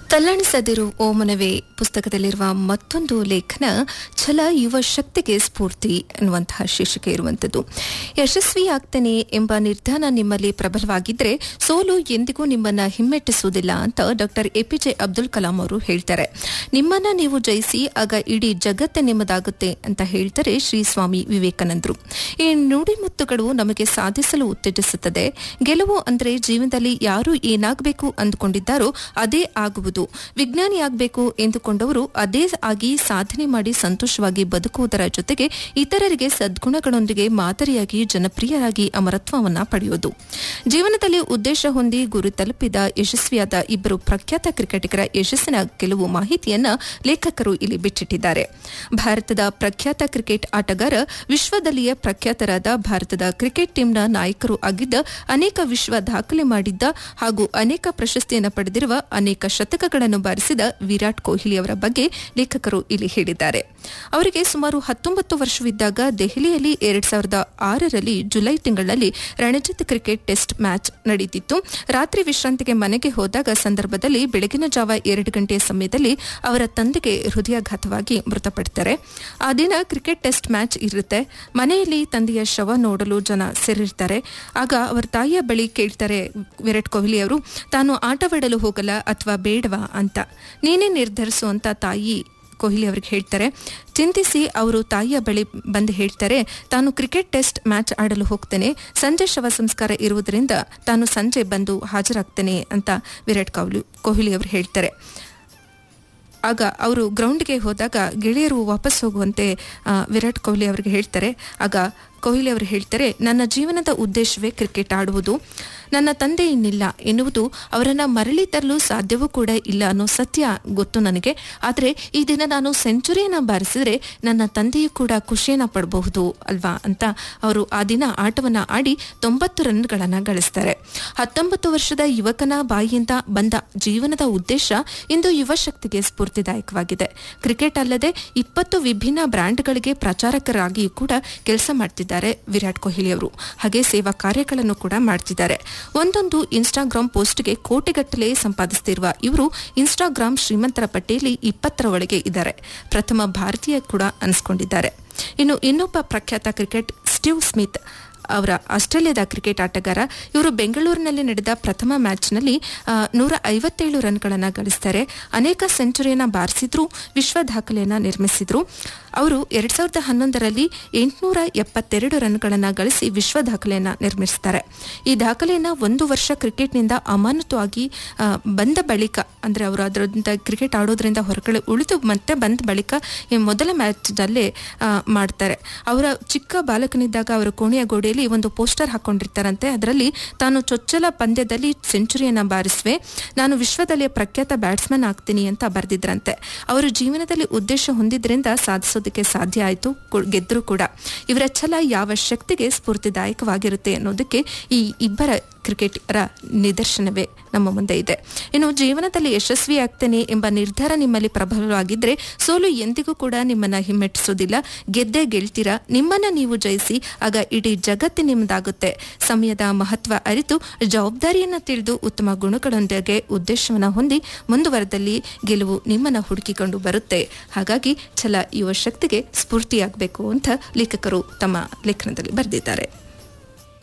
ತಲ್ಲಣಿಸದಿರು ಓಮನವೇ ಪುಸ್ತಕದಲ್ಲಿರುವ ಮತ್ತೊಂದು ಲೇಖನ ಛಲ ಯುವ ಶಕ್ತಿಗೆ ಸ್ಫೂರ್ತಿ ಎನ್ನುವಂತಹ ಶೀರ್ಷಿಕೆ ಇರುವಂಥದ್ದು ಯಶಸ್ವಿಯಾಗ್ತೇನೆ ಎಂಬ ನಿರ್ಧಾರ ನಿಮ್ಮಲ್ಲಿ ಪ್ರಬಲವಾಗಿದ್ದರೆ ಸೋಲು ಎಂದಿಗೂ ನಿಮ್ಮನ್ನ ಹಿಮ್ಮೆಟ್ಟಿಸುವುದಿಲ್ಲ ಅಂತ ಡಾಕ್ಟರ್ ಎಪಿಜೆ ಅಬ್ದುಲ್ ಕಲಾಂ ಅವರು ಹೇಳ್ತಾರೆ ನಿಮ್ಮನ್ನ ನೀವು ಜಯಿಸಿ ಆಗ ಇಡೀ ಜಗತ್ತೇ ನಿಮ್ಮದಾಗುತ್ತೆ ಅಂತ ಹೇಳ್ತಾರೆ ಶ್ರೀ ಸ್ವಾಮಿ ವಿವೇಕಾನಂದರು ಈ ನುಡಿಮುತ್ತುಗಳು ನಮಗೆ ಸಾಧಿಸಲು ಉತ್ತೇಜಿಸುತ್ತದೆ ಗೆಲುವು ಅಂದ್ರೆ ಜೀವನದಲ್ಲಿ ಯಾರು ಏನಾಗಬೇಕು ಅಂದುಕೊಂಡಿದ್ದಾರೋ ಅದೇ ಆಗುವುದು ವಿಜ್ಞಾನಿಯಾಗಬೇಕು ಎಂದುಕೊಂಡವರು ಅದೇ ಆಗಿ ಸಾಧನೆ ಮಾಡಿ ಸಂತೋಷವಾಗಿ ಬದುಕುವುದರ ಜೊತೆಗೆ ಇತರರಿಗೆ ಸದ್ಗುಣಗಳೊಂದಿಗೆ ಮಾದರಿಯಾಗಿ ಜನಪ್ರಿಯರಾಗಿ ಅಮರತ್ವವನ್ನ ಪಡೆಯುವುದು ಜೀವನದಲ್ಲಿ ಉದ್ದೇಶ ಹೊಂದಿ ಗುರಿ ತಲುಪಿದ ಯಶಸ್ವಿಯಾದ ಇಬ್ಬರು ಪ್ರಖ್ಯಾತ ಕ್ರಿಕೆಟಿಗರ ಯಶಸ್ಸಿನ ಕೆಲವು ಮಾಹಿತಿಯನ್ನ ಲೇಖಕರು ಇಲ್ಲಿ ಬಿಚ್ಚಿಟ್ಟಿದ್ದಾರೆ ಭಾರತದ ಪ್ರಖ್ಯಾತ ಕ್ರಿಕೆಟ್ ಆಟಗಾರ ವಿಶ್ವದಲ್ಲಿಯೇ ಪ್ರಖ್ಯಾತರಾದ ಭಾರತದ ಕ್ರಿಕೆಟ್ ಟೀಮ್ನ ನಾಯಕರು ಆಗಿದ್ದ ಅನೇಕ ವಿಶ್ವ ದಾಖಲೆ ಮಾಡಿದ್ದ ಹಾಗೂ ಅನೇಕ ಪ್ರಶಸ್ತಿಯನ್ನು ಪಡೆದಿರುವ ಅನೇಕ ಶತಕಗಳನ್ನು ಬಾರಿಸಿದ ವಿರಾಟ್ ಕೊಹ್ಲಿ ಅವರ ಬಗ್ಗೆ ಲೇಖಕರು ಇಲ್ಲಿ ಹೇಳಿದ್ದಾರೆ ಅವರಿಗೆ ಸುಮಾರು ಹತ್ತೊಂಬತ್ತು ವರ್ಷವಿದ್ದಾಗ ದೆಹಲಿಯಲ್ಲಿ ಎರಡ್ ಸಾವಿರದ ಆರರಲ್ಲಿ ಜುಲೈ ತಿಂಗಳಲ್ಲಿ ರಣಜಿತ್ ಕ್ರಿಕೆಟ್ ಟೆಸ್ಟ್ ಮ್ಯಾಚ್ ನಡೆದಿತ್ತು ರಾತ್ರಿ ವಿಶ್ರಾಂತಿಗೆ ಮನೆಗೆ ಹೋದಾಗ ಸಂದರ್ಭದಲ್ಲಿ ಬೆಳಗಿನ ಜಾವ ಎರಡು ಗಂಟೆಯ ಸಮಯದಲ್ಲಿ ಅವರ ತಂದೆಗೆ ಹೃದಯಾಘಾತವಾಗಿ ಮೃತಪಡ್ತಾರೆ ಆ ದಿನ ಕ್ರಿಕೆಟ್ ಟೆಸ್ಟ್ ಮ್ಯಾಚ್ ಇರುತ್ತೆ ಮನೆಯಲ್ಲಿ ತಂದೆಯ ಶವ ನೋಡಲು ಜನ ಸೇರಿರ್ತಾರೆ ಆಗ ಅವರ ತಾಯಿಯ ಬಳಿ ಕೇಳ್ತಾರೆ ವಿರಾಟ್ ಕೊಹ್ಲಿ ಅವರು ತಾನು ಆಟವಾಡಲು ಹೋಗಲ್ಲ ಅಥವಾ ಬೇಡವಾ ಅಂತ ನೀನೇ ನಿರ್ಧರಿಸು ಅಂತ ತಾಯಿ ಕೊಹ್ಲಿ ಅವ್ರಿಗೆ ಹೇಳ್ತಾರೆ ಚಿಂತಿಸಿ ಅವರು ತಾಯಿಯ ಬಳಿ ಬಂದು ಹೇಳ್ತಾರೆ ತಾನು ಕ್ರಿಕೆಟ್ ಟೆಸ್ಟ್ ಮ್ಯಾಚ್ ಆಡಲು ಹೋಗ್ತೇನೆ ಸಂಜೆ ಶವ ಸಂಸ್ಕಾರ ಇರುವುದರಿಂದ ತಾನು ಸಂಜೆ ಬಂದು ಹಾಜರಾಗ್ತೇನೆ ಅಂತ ವಿರಾಟ್ ಕೊಹ್ಲಿ ಕೊಹ್ಲಿ ಅವರು ಹೇಳ್ತಾರೆ ಆಗ ಅವರು ಗ್ರೌಂಡ್ಗೆ ಹೋದಾಗ ಗೆಳೆಯರು ವಾಪಸ್ ಹೋಗುವಂತೆ ಆ, ವಿರಾಟ್ ಕೊಹ್ಲಿ ಅವರಿಗೆ ಹೇಳ್ತಾರೆ ಆಗ ಕೊಹ್ಲಿ ಅವರು ಹೇಳ್ತಾರೆ ನನ್ನ ಜೀವನದ ಉದ್ದೇಶವೇ ಕ್ರಿಕೆಟ್ ಆಡುವುದು ನನ್ನ ತಂದೆ ಇನ್ನಿಲ್ಲ ಎನ್ನುವುದು ಅವರನ್ನ ಮರಳಿ ತರಲು ಸಾಧ್ಯವೂ ಕೂಡ ಇಲ್ಲ ಅನ್ನೋ ಸತ್ಯ ಗೊತ್ತು ನನಗೆ ಆದರೆ ಈ ದಿನ ನಾನು ಸೆಂಚುರಿಯನ್ನ ಬಾರಿಸಿದ್ರೆ ನನ್ನ ತಂದೆಯೂ ಕೂಡ ಖುಷಿಯನ್ನ ಪಡಬಹುದು ಅಲ್ವಾ ಅಂತ ಅವರು ಆ ದಿನ ಆಟವನ್ನ ಆಡಿ ತೊಂಬತ್ತು ರನ್ಗಳನ್ನ ಗಳಿಸ್ತಾರೆ ಹತ್ತೊಂಬತ್ತು ವರ್ಷದ ಯುವಕನ ಬಾಯಿಯಿಂದ ಬಂದ ಜೀವನದ ಉದ್ದೇಶ ಇಂದು ಯುವ ಶಕ್ತಿಗೆ ಸ್ಫೂರ್ತಿದಾಯಕವಾಗಿದೆ ಕ್ರಿಕೆಟ್ ಅಲ್ಲದೆ ಇಪ್ಪತ್ತು ವಿಭಿನ್ನ ಬ್ರ್ಯಾಂಡ್ಗಳಿಗೆ ಪ್ರಚಾರಕರಾಗಿಯೂ ಕೂಡ ಕೆಲಸ ಮಾಡ್ತಿದ್ದಾರೆ ವಿರಾಟ್ ಕೊಹ್ಲಿ ಅವರು ಹಾಗೆ ಸೇವಾ ಕಾರ್ಯಗಳನ್ನು ಕೂಡ ಮಾಡ್ತಿದ್ದಾರೆ ಒಂದೊಂದು ಇನ್ಸ್ಟಾಗ್ರಾಂ ಪೋಸ್ಟ್ಗೆ ಕೋಟಿಗಟ್ಟಲೆ ಸಂಪಾದಿಸುತ್ತಿರುವ ಇವರು ಇನ್ಸ್ಟಾಗ್ರಾಂ ಶ್ರೀಮಂತರ ಪಟ್ಟಿಯಲ್ಲಿ ಇಪ್ಪತ್ತರ ಒಳಗೆ ಇದ್ದಾರೆ ಪ್ರಥಮ ಭಾರತೀಯ ಕೂಡ ಅನಿಸ್ಕೊಂಡಿದ್ದಾರೆ ಇನ್ನು ಇನ್ನೊಬ್ಬ ಪ್ರಖ್ಯಾತ ಕ್ರಿಕೆಟ್ ಸ್ಟೀವ್ ಸ್ಮಿತ್ ಅವರ ಆಸ್ಟ್ರೇಲಿಯಾದ ಕ್ರಿಕೆಟ್ ಆಟಗಾರ ಇವರು ಬೆಂಗಳೂರಿನಲ್ಲಿ ನಡೆದ ಪ್ರಥಮ ಮ್ಯಾಚ್ನಲ್ಲಿ ಆ, ನೂರ ಐವತ್ತೇಳು ರನ್ಗಳನ್ನು ಗಳಿಸ್ತಾರೆ ಅನೇಕ ಸೆಂಚುರಿಯನ್ನ ಬಾರಿಸಿದ್ರು ವಿಶ್ವ ದಾಖಲೆಯನ್ನ ನಿರ್ಮಿಸಿದ್ರು ಅವರು ಎರಡ್ ಸಾವಿರದ ಹನ್ನೊಂದರಲ್ಲಿ ಎಂಟುನೂರ ಎಪ್ಪತ್ತೆರಡು ರನ್ಗಳನ್ನು ಗಳಿಸಿ ವಿಶ್ವ ದಾಖಲೆಯನ್ನ ನಿರ್ಮಿಸ್ತಾರೆ ಈ ದಾಖಲೆಯನ್ನ ಒಂದು ವರ್ಷ ಕ್ರಿಕೆಟ್ನಿಂದ ಅಮಾನತುವಾಗಿ ಆ, ಬಂದ ಬಳಿಕ ಅಂದ್ರೆ ಅವರು ಅದರಿಂದ ಕ್ರಿಕೆಟ್ ಆಡೋದ್ರಿಂದ ಹೊರಗಡೆ ಉಳಿದು ಮತ್ತೆ ಬಂದ ಬಳಿಕ ಈ ಮೊದಲ ಮ್ಯಾಚ್ನಲ್ಲೇ ಮಾಡ್ತಾರೆ ಅವರ ಚಿಕ್ಕ ಬಾಲಕನಿದ್ದಾಗ ಅವರ ಕೋಣೆಯ ಗೋಡೆಯಲ್ಲಿ ಒಂದು ಪೋಸ್ಟರ್ ಹಾಕೊಂಡಿರ್ತಾರಂತೆ ಅದರಲ್ಲಿ ತಾನು ಚೊಚ್ಚಲ ಪಂದ್ಯದಲ್ಲಿ ಸೆಂಚುರಿಯನ್ನ ಬಾರಿಸುವೆ ನಾನು ವಿಶ್ವದಲ್ಲಿ ಪ್ರಖ್ಯಾತ ಬ್ಯಾಟ್ಸ್ಮನ್ ಆಗ್ತೀನಿ ಅಂತ ಬರೆದಿದ್ರಂತೆ ಅವರು ಜೀವನದಲ್ಲಿ ಉದ್ದೇಶ ಹೊಂದಿದ್ರಿಂದ ಸಾಧಿಸೋದಕ್ಕೆ ಸಾಧ್ಯ ಆಯಿತು ಗೆದ್ದರು ಕೂಡ ಇವರ ಛಲ ಯಾವ ಶಕ್ತಿಗೆ ಸ್ಫೂರ್ತಿದಾಯಕವಾಗಿರುತ್ತೆ ಅನ್ನೋದಕ್ಕೆ ಈ ಇಬ್ಬರ ಕ್ರಿಕೆಟರ ನಿದರ್ಶನವೇ ನಮ್ಮ ಮುಂದೆ ಇದೆ ಇನ್ನು ಜೀವನದಲ್ಲಿ ಯಶಸ್ವಿಯಾಗ್ತೇನೆ ಎಂಬ ನಿರ್ಧಾರ ನಿಮ್ಮಲ್ಲಿ ಪ್ರಬಲವಾಗಿದ್ದರೆ ಸೋಲು ಎಂದಿಗೂ ಕೂಡ ನಿಮ್ಮನ್ನ ಹಿಮ್ಮೆಟ್ಟಿಸೋದಿಲ್ಲ ಗೆದ್ದೇ ಗೆಲ್ತೀರಾ ನಿಮ್ಮನ್ನ ನೀವು ಜಯಿಸಿ ಆಗ ಇಡೀ ಜಗತ್ತು ನಿಮ್ಮದಾಗುತ್ತೆ ಸಮಯದ ಮಹತ್ವ ಅರಿತು ಜವಾಬ್ದಾರಿಯನ್ನ ತಿಳಿದು ಉತ್ತಮ ಗುಣಗಳೊಂದಿಗೆ ಉದ್ದೇಶವನ್ನ ಹೊಂದಿ ಮುಂದುವರೆದಲ್ಲಿ ಗೆಲುವು ನಿಮ್ಮನ್ನ ಹುಡುಕಿಕೊಂಡು ಬರುತ್ತೆ ಹಾಗಾಗಿ ಛಲ ಯುವ ಶಕ್ತಿಗೆ ಸ್ಫೂರ್ತಿಯಾಗಬೇಕು ಅಂತ ಲೇಖಕರು ತಮ್ಮ ಲೇಖನದಲ್ಲಿ ಬರೆದಿದ್ದಾರೆ